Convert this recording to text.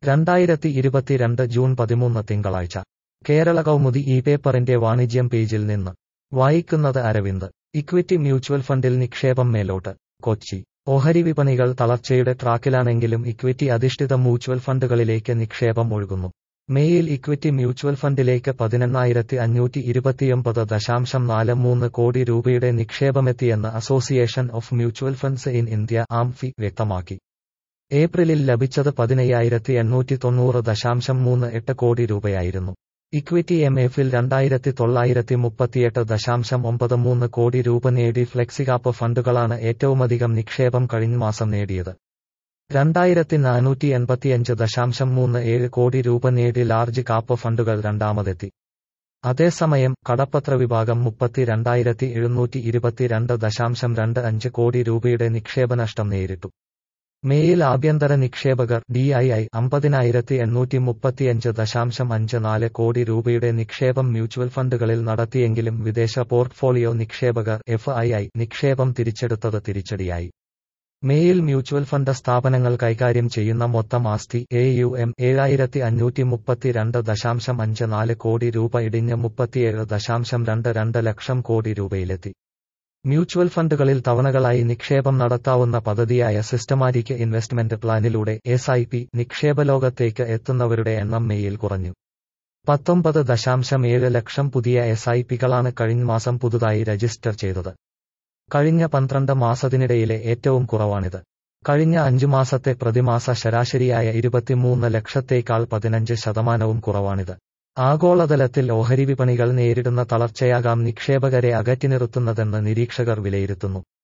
രണ്ടായിരത്തി ഇരുപത്തിരണ്ട് ജൂൺ പതിമൂന്ന് തിങ്കളാഴ്ച കേരള കൗമുദി ഈ പേപ്പറിന്റെ വാണിജ്യം പേജിൽ നിന്ന് വായിക്കുന്നത് അരവിന്ദ് ഇക്വിറ്റി മ്യൂച്വൽ ഫണ്ടിൽ നിക്ഷേപം മേലോട്ട് കൊച്ചി ഓഹരി വിപണികൾ തളർച്ചയുടെ ട്രാക്കിലാണെങ്കിലും ഇക്വിറ്റി അധിഷ്ഠിത മ്യൂച്വൽ ഫണ്ടുകളിലേക്ക് നിക്ഷേപം ഒഴുകുന്നു മേയിൽ ഇക്വിറ്റി മ്യൂച്വൽ ഫണ്ടിലേക്ക് പതിനെണ്ണായിരത്തി അഞ്ഞൂറ്റി ഇരുപത്തിയൊമ്പത് ദശാംശം നാല് മൂന്ന് കോടി രൂപയുടെ നിക്ഷേപമെത്തിയെന്ന് association of mutual funds in India AMFI വ്യക്തമാക്കി ഏപ്രിലിൽ ലഭിച്ചത് പതിനയ്യായിരത്തി എണ്ണൂറ്റി തൊണ്ണൂറ് ദശാംശം മൂന്ന് എട്ട് കോടി രൂപയായിരുന്നു ഇക്വിറ്റി എം എഫിൽ രണ്ടായിരത്തി തൊള്ളായിരത്തി മുപ്പത്തിയെട്ട് ദശാംശം ഒമ്പത് മൂന്ന് കോടി രൂപ നേടി ഫ്ലെക്സികാപ്പ് ഫണ്ടുകളാണ് ഏറ്റവുമധികം നിക്ഷേപം കഴിഞ്ഞ മാസം നേടിയത് രണ്ടായിരത്തി നാനൂറ്റി എൺപത്തിയഞ്ച് ദശാംശം മൂന്ന് ഏഴ് കോടി രൂപ നേടി ലാർജ് കാപ്പ് ഫണ്ടുകൾ രണ്ടാമതെത്തി അതേസമയം കടപ്പത്ര വിഭാഗം മുപ്പത്തി രണ്ടായിരത്തി എഴുന്നൂറ്റി ഇരുപത്തിരണ്ട് ദശാംശം രണ്ട് അഞ്ച് കോടി രൂപയുടെ നിക്ഷേപനഷ്ടം നേരിട്ടു മേയിൽ ആഭ്യന്തര നിക്ഷേപകർ ഡി ഐ ഐ അമ്പതിനായിരത്തി എണ്ണൂറ്റി മുപ്പത്തിയഞ്ച് ദശാംശം അഞ്ച് നാല് കോടി രൂപയുടെ നിക്ഷേപം മ്യൂച്വൽ ഫണ്ടുകളിൽ നടത്തിയെങ്കിലും വിദേശ പോർട്ട്ഫോളിയോ നിക്ഷേപകർ എഫ് ഐ ഐ നിക്ഷേപം തിരിച്ചെടുത്തത് തിരിച്ചടിയായി മേയിൽ മ്യൂച്വൽ ഫണ്ട് സ്ഥാപനങ്ങൾ കൈകാര്യം ചെയ്യുന്ന മൊത്തം ആസ്തി എ യു എം ഏഴായിരത്തി അഞ്ഞൂറ്റി മുപ്പത്തിരണ്ട് ദശാംശം അഞ്ച് നാല് കോടി രൂപ ഇടിഞ്ഞ് മുപ്പത്തിയേഴ് ദശാംശം രണ്ട് രണ്ട് ലക്ഷം കോടി രൂപയിലെത്തി മ്യൂച്വൽ ഫണ്ടുകളിൽ തവണകളായി നിക്ഷേപം നടത്താവുന്ന പദ്ധതിയായ സിസ്റ്റമാറ്റിക് ഇൻവെസ്റ്റ്മെന്റ് പ്ലാനിലൂടെ എസ് ഐ പി നിക്ഷേപലോകത്തേക്ക് എത്തുന്നവരുടെ എണ്ണം മെയ്യിൽ കുറഞ്ഞു പത്തൊമ്പത് ദശാംശം ഏഴ് ലക്ഷം പുതിയ എസ് ഐ പികളാണ് കഴിഞ്ഞ മാസം പുതുതായി രജിസ്റ്റർ ചെയ്തത് കഴിഞ്ഞ പന്ത്രണ്ട് മാസത്തിനിടയിലെ ഏറ്റവും കുറവാണിത് കഴിഞ്ഞ അഞ്ചു മാസത്തെ പ്രതിമാസ ശരാശരിയായ ഇരുപത്തിമൂന്ന് ലക്ഷത്തേക്കാൾ പതിനഞ്ച് ശതമാനവും കുറവാണിത് ആഗോളതലത്തിൽ ഓഹരി വിപണികൾ നേരിടുന്ന തളർച്ചയാകാം നിക്ഷേപകരെ അകറ്റി നിർത്തുന്നതെന്ന് നിരീക്ഷകർ വിലയിരുത്തുന്നു